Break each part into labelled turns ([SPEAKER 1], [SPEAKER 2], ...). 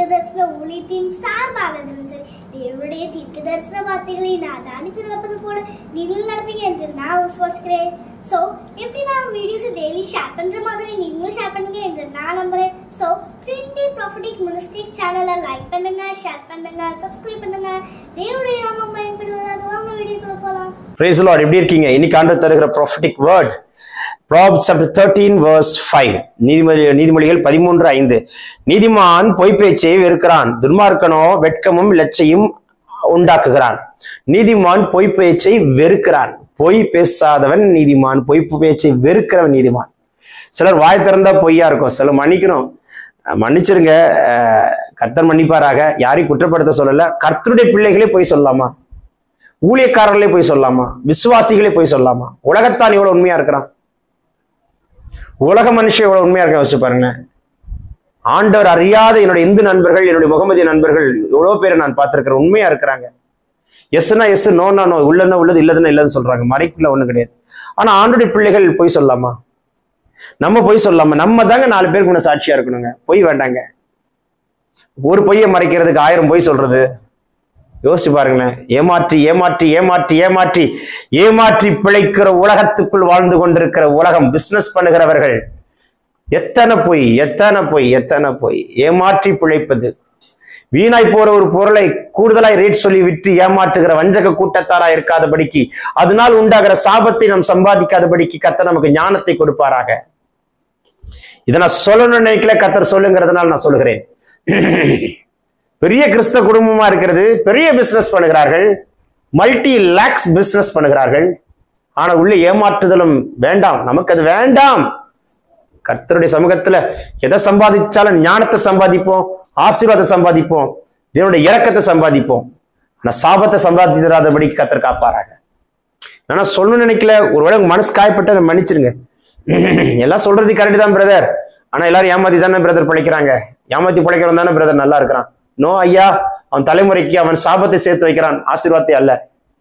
[SPEAKER 1] தரிசன ஊழியத்தின் சார்பாக தினசரி தேவனுடைய தீர்க்க தரிசன வார்த்தைகளை நான் தானித்து நடப்பது போல நீங்களும் நடப்பீங்க என்று நான் விசுவாசிக்கிறேன் ஸோ எப்படி நான் வீடியோஸ் டெய்லி ஷேர் பண்ற மாதிரி நீங்களும் ஷேர் பண்ணுங்க என்று நான் நம்புறேன் ஸோ ட்ரினிட்டி ப்ராஃபிட்டிக் மினிஸ்டிக் சேனலை லைக் பண்ணுங்க ஷேர் பண்ணுங்க சப்ஸ்கிரைப் பண்ணுங்க தேவனுடைய நாமம் பயன்படுவதாக வாங்க வீடியோக்குள்ள போகலாம்
[SPEAKER 2] பிரைஸ் லார்ட் எப்படி இருக்கீங்க இன்னைக்கு ஆண்டு தருகிற prophetic word Proverbs chapter thirteen verse five நீதிமொழி நீதிமொழிகள் பதிமூன்று ஐந்து நீதிமான் பொய் பேச்சை வெறுக்கிறான் துன்மார்க்கனோ வெட்கமும் லட்சையும் உண்டாக்குகிறான் நீதிமான் பொய் பேச்சை வெறுக்கிறான் பொய் பேசாதவன் நீதிமான் பொய் பேச்சை வெறுக்கிறவன் நீதிமான் சிலர் வாய் திறந்தா பொய்யா இருக்கும் சிலர் மன்னிக்கணும் அஹ் மன்னிச்சிருங்க அஹ் கர்த்தர் மன்னிப்பாராக யாரையும் குற்றப்படுத்த சொல்லல கர்த்தருடைய பிள்ளைகளே போய் சொல்லலாமா ஊழியக்காரர்களே போய் சொல்லலாமா விசுவாசிகளே போய் சொல்லலாமா உலகத்தான் இவ்வளவு உண்மையா இருக்கிறான் உலக மனுஷன் இவ்வளவு உண்மையா இருக்க யோசிச்சு பாருங்க ஆண்டவர் அறியாத என்னுடைய இந்து நண்பர்கள் என்னுடைய முகமதிய நண்பர்கள் எவ்வளவு பேரை நான் பார்த்திருக்கிறேன் உண்மையா இருக்கிறாங்க எஸ்னா எஸ் நோனா நோ உள்ளதுன்னா உள்ளது இல்லதுன்னா இல்லதுன்னு சொல்றாங்க மறைக்குள்ள ஒண்ணு கிடையாது ஆனா ஆண்டுடைய பிள்ளைகள் போய் சொல்லலாமா நம்ம போய் சொல்லலாமா நம்ம தாங்க நாலு பேருக்கு முன்ன சாட்சியா இருக்கணுங்க பொய் வேண்டாங்க ஒரு பொய்யை மறைக்கிறதுக்கு ஆயிரம் பொய் சொல்றது யோசிச்சு பாருங்களேன் ஏமாற்றி ஏமாற்றி ஏமாற்றி ஏமாற்றி ஏமாற்றி பிழைக்கிற உலகத்துக்குள் வாழ்ந்து கொண்டிருக்கிற உலகம் பிசினஸ் பண்ணுகிறவர்கள் எத்தனை பொய் எத்தனை பொய் எத்தனை பொய் ஏமாற்றி பிழைப்பது வீணாய் போற ஒரு பொருளை கூடுதலாய் ரேட் சொல்லி விற்று ஏமாற்றுகிற வஞ்சக கூட்டத்தாரா இருக்காதபடிக்கு அதனால் உண்டாகிற சாபத்தை நாம் சம்பாதிக்காதபடிக்கு கத்த நமக்கு ஞானத்தை கொடுப்பாராக இதை நான் சொல்லணும்னு நினைக்கல கத்தர் சொல்லுங்கிறதுனால நான் சொல்லுகிறேன் பெரிய கிறிஸ்தவ குடும்பமா இருக்கிறது பெரிய பிசினஸ் பண்ணுகிறார்கள் மல்டி லேக்ஸ் பிசினஸ் பண்ணுகிறார்கள் ஆனா உள்ள ஏமாற்றுதலும் வேண்டாம் நமக்கு அது வேண்டாம் கர்த்தருடைய சமூகத்துல எதை சம்பாதிச்சாலும் ஞானத்தை சம்பாதிப்போம் ஆசீர்வாதம் சம்பாதிப்போம் தேவனுடைய இரக்கத்தை சம்பாதிப்போம் ஆனா சாபத்தை சம்பாதித்திராதபடி கத்தர் காப்பாராக நான் சொல்லணும்னு நினைக்கல ஒருவேளை உங்க மனசு காயப்பட்ட அதை மன்னிச்சிருங்க எல்லாம் சொல்றது கரெக்ட் தான் பிரதர் ஆனா எல்லாரும் ஏமாத்தி தானே பிரதர் பிழைக்கிறாங்க ஏமாத்தி பிழைக்கிறவன் தானே பிரதர் நல்லா இருக்கிறான் நோ ஐயா அவன் தலைமுறைக்கு அவன் சாபத்தை சேர்த்து வைக்கிறான் ஆசீர்வாதத்தை அல்ல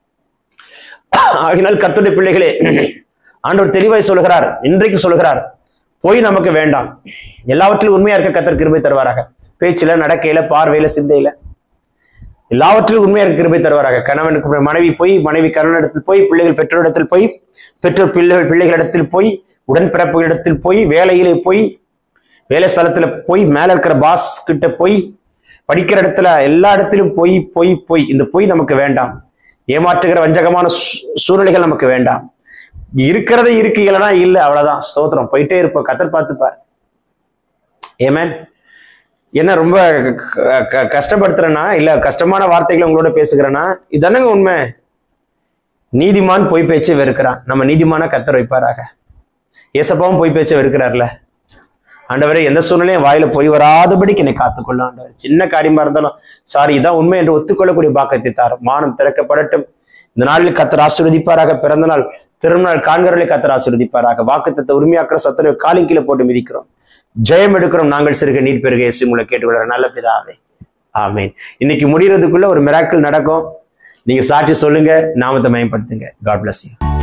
[SPEAKER 2] ஆகினால் கர்த்தருடைய பிள்ளைகளே ஆண்டவர் தெளிவாய் சொல்லுகிறார் இன்றைக்கு சொல்லுகிறார் பொய் நமக்கு வேண்டாம் எல்லாவற்றிலும் உண்மையா இருக்க கத்தர் கிருபை தருவாராக பேச்சுல நடக்கையில பார்வையில சிந்தையில எல்லாவற்றிலும் உண்மையா இருக்க கிருபை தருவாராக கணவனுக்கு மனைவி போய் மனைவி கணவனிடத்தில் போய் பிள்ளைகள் பெற்றோரிடத்தில் போய் பெற்றோர் பிள்ளைகள் பிள்ளைகளிடத்தில் போய் உடன்பிறப்புகளிடத்தில் போய் வேலையிலே போய் வேலை ஸ்தலத்துல போய் மேல இருக்கிற பாஸ் கிட்ட போய் படிக்கிற இடத்துல எல்லா இடத்திலும் பொய் பொய் பொய் இந்த பொய் நமக்கு வேண்டாம் ஏமாற்றுகிற வஞ்சகமான சூ- சூழ்நிலைகள் நமக்கு வேண்டாம் இருக்கிறதே இருக்கு இல்லைன்னா இல்ல அவ்வளவுதான் ஸ்தோத்திரம் போயிட்டே இருப்போம் கத்தர் பார்த்துப்பார் ஏமேன் என்ன ரொம்ப க- க- கஷ்டப்படுத்துறேன்னா இல்ல கஷ்டமான வார்த்தைகளை உங்களோட பேசுகிறேன்னா இதானங்க உண்மை நீதிமான் பொய் பேச்சை வெறுக்கிறான் நம்ம நீதிமான கத்தர் வைப்பாராக ஏசப்பாவும் பொய் பேச்சை வெறுக்கிறார்ல ஆண்டவரே எந்த சூழ்நிலையும் வாயில பொய் வராதபடிக்கு என்னை காத்துக்கொள்ள ஆண்டவர் சின்ன காரியமா இருந்தாலும் சாரி இதான் உண்மை என்று ஒத்துக்கொள்ளக்கூடிய பாக்கத்தை தாரும் மானம் திறக்கப்படட்டும் இந்த நாளில் கத்தர் ஆசீர்வதிப்பாராக பிறந்த நாள் திருநாள் காண்கிறவர்களை கத்தர் ஆசீர்வதிப்பாராக வாக்குத்தத்தை உரிமையாக்குற சத்தரை காலின் கீழே போட்டு மிதிக்கிறோம் ஜெயம் எடுக்கிறோம் நாங்கள் சிறுக நீர் பெருக இயேசு உங்களை கேட்டுக்கொள்ற நல்ல பிதாவே ஆமென் இன்னைக்கு முடியறதுக்குள்ள ஒரு மிராக்கிள் நடக்கும் நீங்க சாட்சி சொல்லுங்க நாமத்தை மயப்படுத்துங்க காட் bless you